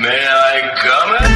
May I come in?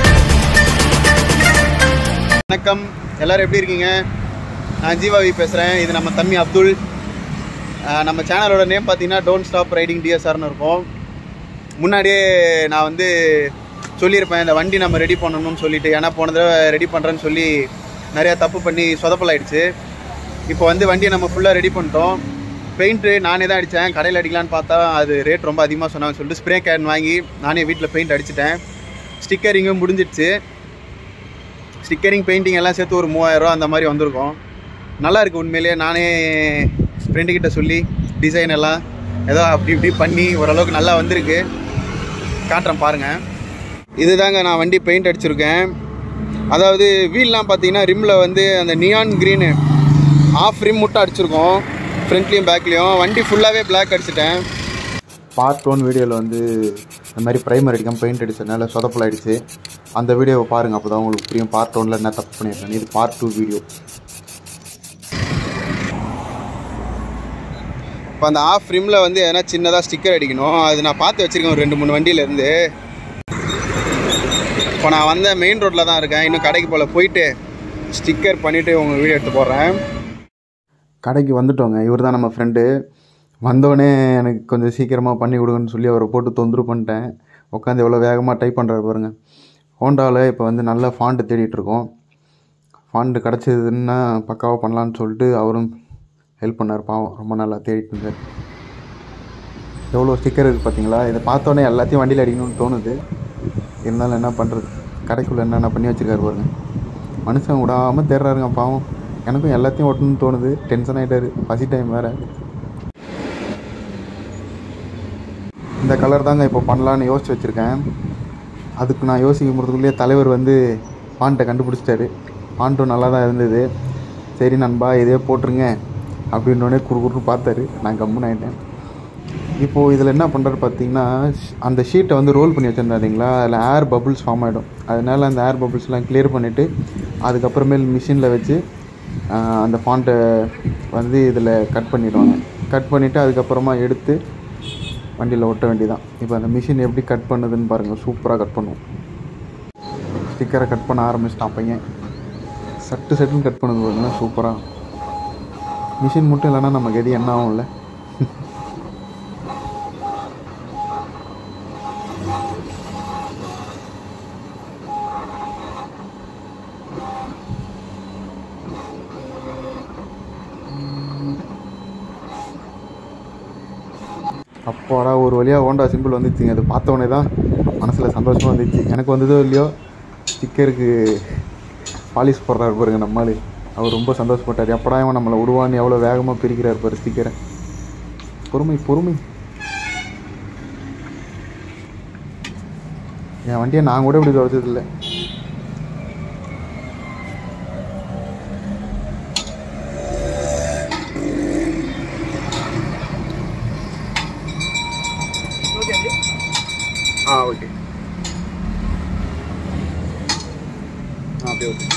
வணக்கம் எல்லாரும் எப்படி இருக்கீங்க நான் ஜீவாவி பேசுகிறேன் இது நம்ம தம்பி அப்துல் ஆஹ் நம்ம சேனலோட நேம் பார்த்தீங்கன்னா டோன்ட் ஸ்டாப் ரைடிங் டிஎஸ்ஆர்னு இருக்கும் முன்னாடியே நான் வந்து சொல்லியிருப்பேன் இந்த வண்டி நம்ம ரெடி பண்ணணும்னு சொல்லிட்டு ஏன்னா போன தடவை ரெடி பண்ணுறேன்னு சொல்லி நிறையா தப்பு பண்ணி சொதப்பலாயிடுச்சு இப்போ வந்து வண்டியை நம்ம ஃபுல்லாக ரெடி பண்ணிட்டோம் பெயிண்ட்டு நானே தான் அடித்தேன் கடையில் அடிக்கலான்னு பார்த்தா அது ரேட் ரொம்ப அதிகமாக சொன்னாங்கன்னு சொல்லிட்டு ஸ்ப்ரே கேன் வாங்கி நானே வீட்டில் பெயிண்ட் அடிச்சிட்டேன் ஸ்டிக்கரிங்கும் முடிஞ்சிடுச்சு ஸ்டிக்கரிங் பெயிண்டிங் எல்லாம் சேர்த்து ஒரு மூவாயிரரூவா அந்த மாதிரி வந்திருக்கும் நல்லா இருக்குது உண்மையிலேயே நானே ஃப்ரெண்டுக்கிட்ட சொல்லி டிசைன் எல்லாம் ஏதோ அப்படி இப்படி பண்ணி ஓரளவுக்கு நல்லா வந்திருக்கு காட்டுறேன் பாருங்கள் இதுதாங்க நான் வண்டி பெயிண்ட் அடிச்சிருக்கேன் அதாவது வீல்லாம் பார்த்தீங்கன்னா ரிம்மில் வந்து அந்த நியான் க்ரீனு ஆஃப் ரிம் மட்டும் அடிச்சிருக்கோம் ஃப்ரண்ட்லேயும் பேக்லேயும் வண்டி ஃபுல்லாகவே Black அடிச்சிட்டேன் பார்ட் ஒன் வீடியோவில் வந்து இந்த மாதிரி ப்ரைமர் அடிக்காமல் பெயிண்ட் அடிச்சதுனால சொதப்பல் ஆயிடுச்சு அந்த வீடியோவை பாருங்கள் அப்போ தான் உங்களுக்கு புரியும் பார்ட் ஒனில் என்ன தப்பு பண்ணியிருக்கேன் இது பார்ட் டூ வீடியோ இப்போ அந்த ஆஃப் ரிம்மில் வந்து எதனா சின்னதாக ஸ்டிக்கர் அடிக்கணும் அது நான் பார்த்து வச்சுருக்கேன் ஒரு ரெண்டு மூணு வண்டியிலேருந்து இப்போ நான் வந்த மெயின் ரோட்டில் தான் இருக்கேன் இன்னும் கடைக்கு போல் போயிட்டு ஸ்டிக்கர் பண்ணிவிட்டு உங்கள் வீடியோ எடுத்து போடுறேன் கடைக்கு வந்துட்டோங்க இவர் தான் நம்ம ஃப்ரெண்டு வந்தோடனே எனக்கு கொஞ்சம் சீக்கிரமாக பண்ணி கொடுங்கன்னு சொல்லி அவரை போட்டு தொந்தரவு பண்ணிட்டேன் உட்காந்து எவ்வளோ வேகமாக டைப் பண்ணுறாரு பாருங்க ஹோண்டாவில் இப்போ வந்து நல்ல ஃபாண்ட்டு தேடிட்டு இருக்கோம் ஃபாண்ட்டு கிடச்சதுன்னா பக்காவாக பண்ணலான்னு சொல்லிட்டு அவரும் ஹெல்ப் பண்ணார் பாவம் ரொம்ப நல்லா தேடிட்டு இருந்தார் எவ்வளோ ஸ்டிக்கர் இருக்குது பார்த்தீங்களா இதை பார்த்தோன்னே எல்லாத்தையும் வண்டியில் அடிக்கணும்னு தோணுது இருந்தாலும் என்ன பண்ணுறது கடைக்குள்ளே என்னென்ன பண்ணி வச்சுருக்காரு பாருங்க மனுஷன் விடாமல் தேடுறாருங்க பாவம் எனக்கும் எல்லாத்தையும் ஒட்டணும்னு தோணுது டென்ஷன் ஆகிட்டாரு பசி டைம் வேறு இந்த கலர் தாங்க இப்போ பண்ணலான்னு யோசிச்சு வச்சுருக்கேன் அதுக்கு நான் யோசிக்கும் போகிறதுக்குள்ளேயே தலைவர் வந்து பாண்ட்டை கண்டுபிடிச்சிட்டாரு பாண்ட்டும் நல்லா தான் இருந்தது சரி நண்பா இதே போட்டுருங்க அப்படின்னோடனே குறு குறுன்னு பார்த்தாரு நான் கம்முன்னு ஆகிட்டேன் இப்போது இதில் என்ன பண்ணுறாரு பார்த்தீங்கன்னா ஷ்- அந்த ஷீட்டை வந்து ரோல் பண்ணி வச்சுருந்தாருங்களா அதில் ஏர் பபுள்ஸ் ஃபார்ம் ஆகிடும் அதனால அந்த ஏர் பபுள்ஸ்லாம் கிளியர் பண்ணிவிட்டு அதுக்கப்புறமேல் மிஷினில் வச்சு ஆஹ், அந்த ஃபாண்ட்டை வந்து இதில் கட் பண்ணிடுவாங்க கட் பண்ணிவிட்டு அதுக்கப்புறமா எடுத்து வண்டியில் ஒட்ட வேண்டியதான் இப்போ அந்த மிஷின் எப்படி கட் பண்ணுதுன்னு பாருங்கள் சூப்பராக கட் பண்ணுவோம் ஸ்டிக்கரை கட் பண்ண ஆரம்பிச்சிட்டான் பையன் சட்டு சட்டுன்னு கட் பண்ணுது பாருங்க சூப்பராக மிஷின் மட்டும் இல்லைன்னா நமக்கு எது என்ன ஆகும்ல அப்போடா ஒரு வழியாக ஹோண்டா சிம்பிள் வந்துச்சுங்க அது பார்த்த உடனே தான் மனசில் சந்தோஷமாக வந்துச்சு எனக்கு வந்ததோ இல்லையோ ஸ்டிக்கருக்கு பாலிஷ் போடுறாரு பாருங்க நம்மளு அவர் ரொம்ப சந்தோஷப்பட்டார் எப்படா இவன் நம்மளை விடுவான்னு எவ்வளோ வேகமாக பிரிக்கிறார் பாரு ஸ்டிக்கரை பொறுமை பொறுமை என் வண்டியை நான் கூட இப்படி துவைச்சதில்லை ஆ ஓகே ஆ அப்படியே ஓகே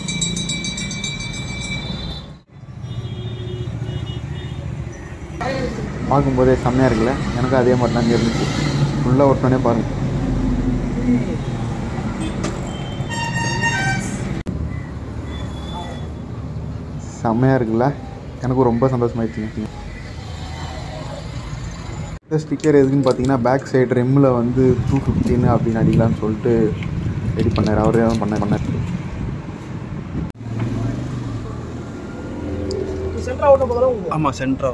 பார்க்கும்போதே செம்மையாக இருக்குல்ல எனக்கும் அதே மாதிரி தான் இருந்துச்சு ஃபுல்லாக ஒட்டனே பாருங்க செம்மையாக இருக்குல்ல எனக்கும் ரொம்ப சந்தோஷமாயிடுச்சுங்க இந்த ஸ்டிக்கர் எதுக்குன்னு பார்த்தீங்கன்னா பேக் சைடு ரிம்மில் வந்து டூ ஃபிஃப்டின்னு அப்படின்னு அடிக்கலாம்னு சொல்லிட்டு ரெடி பண்ணார் அவரே தான் பண்ண பண்ணார் ஆமாம் சென்ட்ரா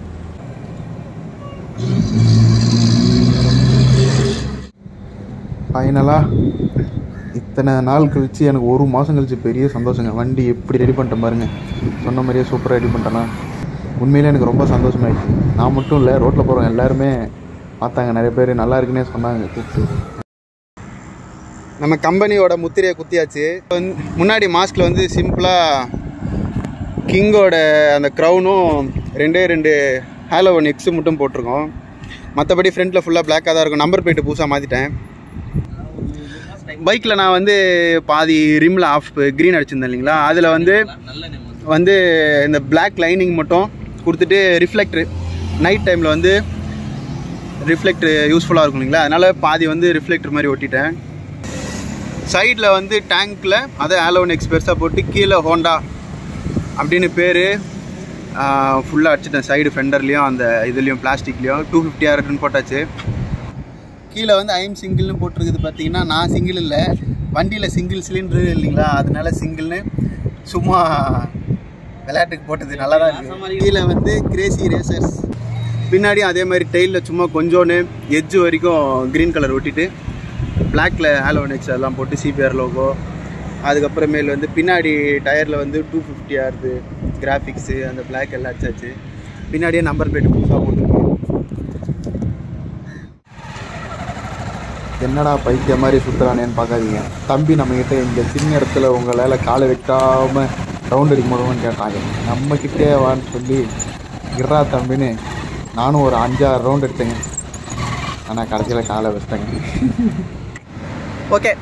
ஃபைனலாக இத்தனை நாள் கழிச்சு எனக்கு ஒரு மாதம் கழிச்சு பெரிய சந்தோஷங்க வண்டி எப்படி ரெடி பண்ணிட்டேன் பாருங்க சொன்ன மாதிரியே சூப்பராக ரெடி பண்ணிட்டேன்னா உண்மையிலே எனக்கு ரொம்ப சந்தோஷமாயிடுச்சு நான் மட்டும் இல்லை ரோட்டில் போகிறவங்க எல்லாருமே பார்த்தாங்க நிறைய பேர் நல்லா இருக்குன்னே சொன்னாங்க கூப்பிட்டு நம்ம கம்பெனியோட முத்திரையை குத்தியாச்சு வந்து- முன்னாடி மாஸ்கில் வந்து சிம்பிளாக கிங்கோட அந்த க்ரௌனும் ரெண்டே ரெண்டு ஹேலோவன் எக்ஸு மட்டும் போட்டிருக்கோம் மற்றபடி ஃப்ரண்ட்டில் ஃபுல்லாக பிளாக்காக தான் இருக்கும் நம்பர் பிளேட்டு புதுசாக மாற்றிட்டேன் பைக்கில் நான் வந்து பாதி ரிம்மில் ஆஃப் க்ரீன் அடிச்சிருந்தேன் இல்லைங்களா அதில் வந்து வந்து இந்த Black லைனிங் மட்டும் கொடுத்துட்டு ரிஃப்ளெக்டர் நைட் டைமில் வந்து ரிஃப்ளெக்டர் யூஸ்ஃபுல்லாக இருக்கும் இல்லைங்களா அதனால் பாதி வந்து ரிஃப்ளெக்டர் மாதிரி ஒட்டிட்டேன் சைடில் வந்து டேங்க்கில் அதை ஆலோன் எக்ஸ் பெருசாக போட்டு கீழே ஹோண்டா அப்படின்னு பேர் ஃபுல்லாக அடிச்சிட்டேன் சைடு ஃபெண்டர்லேயும் அந்த இதுலேயும் பிளாஸ்டிக்லேயும் டூ ஃபிஃப்டி ஆர்னு போட்டாச்சு கீழே வந்து ஐம் சிங்கிள்னு போட்டிருக்குது பார்த்தீங்கன்னா நான் சிங்கிள் இல்லை வண்டியில் சிங்கிள் சிலிண்டரு இல்லைங்களா அதனால சிங்கிள்னு சும்மா விளையாட்டுக்கு போட்டது நல்லா தான் இருக்குது கீழே வந்து கிரேசி ரேசர்ஸ் பின்னாடியும் அதே மாதிரி டெயிலில் சும்மா கொஞ்சோன்னு எட்ஜு வரைக்கும் க்ரீன் கலர் ஒட்டிட்டு பிளாக்ல ஆலோனெக்ஸ் அதெல்லாம் போட்டு சிபிஆர் லோகோ அதுக்கப்புறமேல் வந்து பின்னாடி டயரில் வந்து டூ ஃபிஃப்டி ஆறுது கிராஃபிக்ஸு அந்த பிளாக் எல்லாம் அடிச்சாச்சு பின்னாடியே நம்பர் பிளேட் புதுசாக போட்டுருக்கு என்னடா பைத்திய மாதிரி சுற்றுறானேன்னு பார்க்காதீங்க தம்பி நம்மக்கிட்ட இந்த சின்ன இடத்துல உங்களால் காலை வைக்காமல் ரவுண்ட் அடிக்க முடியுமான்னு கேட்டாங்க நம்மக்கிட்டே வான்னு சொல்லி இறா தம்பின்னு நானும் ஒரு அஞ்சாறு ரவுண்ட் எடுத்தேங்க ஆனால் கடைசியில் காலை வச்சிட்டேங்க ஓகே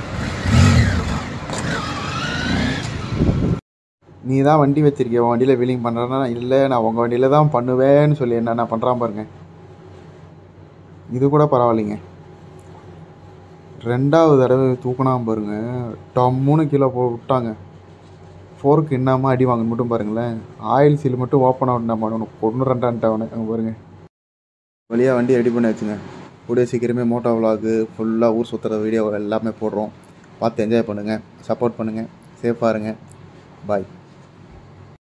நீ தான் வண்டி வச்சிருக்கிய உன் வண்டியில் வீலிங் பண்ணுறேன்னா இல்லை நான் உங்கள் வண்டியில் தான் பண்ணுவேன்னு சொல்லி என்னென்ன பண்ணுறான் பாருங்க இது கூட பரவாயில்லைங்க ரெண்டாவது தடவை தூக்கினாம பாருங்க டம்முன்னு கீழே போ விட்டாங்க ஃபோர்க்கு என்னாமல் அடி வாங்க மட்டும் பாருங்களேன் ஆயில் சீல் மட்டும் ஓப்பன் ஆகணும் நம்ம ஒன்று ரெண்டான்ட்டு அவனு அங்கே பாருங்க வழியாக வண்டி ரெடி பண்ணி வச்சுங்க கூடிய சீக்கிரமே மோட்டோ விலாகு ஃபுல்லாக ஊர் சுற்றுற வீடியோ எல்லாமே போடுறோம் பார்த்து என்ஜாய் பண்ணுங்கள் சப்போர்ட் பண்ணுங்கள் சேஃபாக இருங்க பாய்